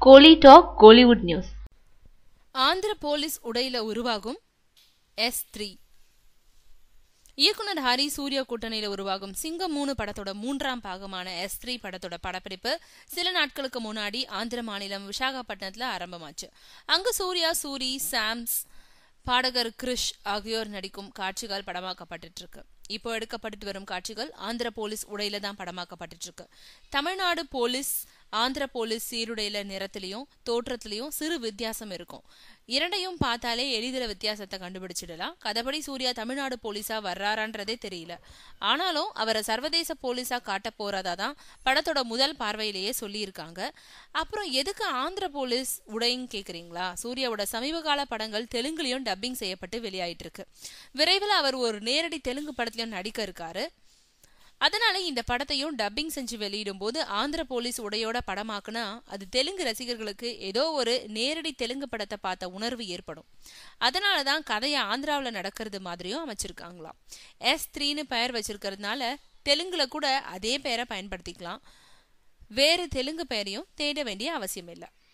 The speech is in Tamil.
கோலி talk Kollywood news Andhra police உடையில உருவாகும் எஸ் த்ரீ இயக்குனர் ஹரி சூர்யா கூட்டணியில உருவாகும் சிங்கம் மூணு படத்தோட மூன்றாம் பாகமான எஸ் த்ரீ படத்தோட படப்பிடிப்பு சில நாட்களுக்கு முன்னாடி ஆந்திர மாநிலம் விசாகப்பட்டினத்துல ஆரம்பமாச்சு அங்கு சூர்யா சூரி சாம்ஸ் பாடகர் கிரிஷ் ஆகியோர் நடிக்கும் காட்சிகள் படமாக்கப்பட்டு இருக்கு இப்போ எடுக்கப்பட்டு வரும் காட்சிகள் ஆந்திர போலீஸ் உடையில தான் படமாக்கப்பட்டு இருக்கு தமிழ்நாடு போலீஸ் ஆந்திர போலீஸ் சீருடையில நிறத்திலையும் தோற்றத்திலையும் சிறு வித்தியாசம் இருக்கும் இரண்டையும் பார்த்தாலே எளிதில் வித்தியாசத்தை கண்டுபிடிச்சிடலாம் கதபடி சூர்யா தமிழ்நாடு போலீஸா வர்றாரான்றதே தெரியல ஆனாலும் அவரை சர்வதேச போலீஸா காட்ட போறதா தான் படத்தோட முதல் பார்வையிலேயே சொல்லியிருக்காங்க அப்புறம் எதுக்கு ஆந்திர போலீஸ் உடைன்னு கேக்குறீங்களா சூர்யாவோட சமீப கால படங்கள் தெலுங்குலயும் டப்பிங் செய்யப்பட்டு வெளியாயிட்டு இருக்கு விரைவில் அவர் ஒரு நேரடி தெலுங்கு படத்திலையும் நடிக்க இருக்காரு அதனால இந்த படத்தையும் டப்பிங் செஞ்சு வெளியிடும் போது ஆந்திர போலீஸ் உடையோட படமாக்குனா அது தெலுங்கு ரசிகர்களுக்கு ஏதோ ஒரு நேரடி தெலுங்கு படத்தை பார்த்த உணர்வு ஏற்படும் அதனால தான் கதையை ஆந்திராவில் நடக்கிறது மாதிரியும் அமைச்சிருக்காங்களாம் எஸ் த்ரீன்னு பெயர் வச்சிருக்கிறதுனால தெலுங்குல கூட அதே பெயரை பயன்படுத்திக்கலாம் வேறு தெலுங்கு பெயரையும் தேட வேண்டிய அவசியம் இல்லை